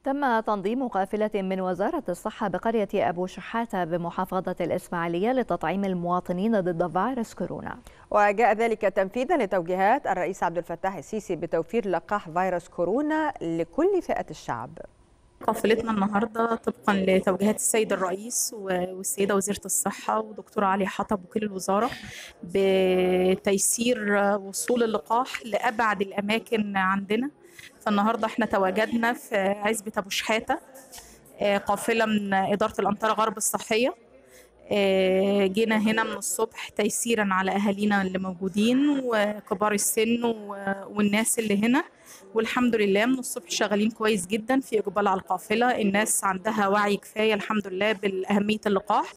تم تنظيم قافلة من وزارة الصحة بقرية أبو شحاتة بمحافظة الإسماعيلية لتطعيم المواطنين ضد فيروس كورونا وجاء ذلك تنفيذا لتوجيهات الرئيس عبد الفتاح السيسي بتوفير لقاح فيروس كورونا لكل فئة الشعب قافلتنا النهارده طبقا لتوجيهات السيد الرئيس والسيده وزيره الصحه ودكتوره علي حطب وكيل الوزاره بتيسير وصول اللقاح لابعد الاماكن عندنا فالنهارده احنا تواجدنا في عزبه ابو شحاته قافله من اداره الامطار غرب الصحيه جينا هنا من الصبح تيسيرا على اهالينا اللي موجودين وكبار السن والناس اللي هنا والحمد لله من الصبح شغالين كويس جدا في اقبال على القافله الناس عندها وعي كفايه الحمد لله باهميه اللقاح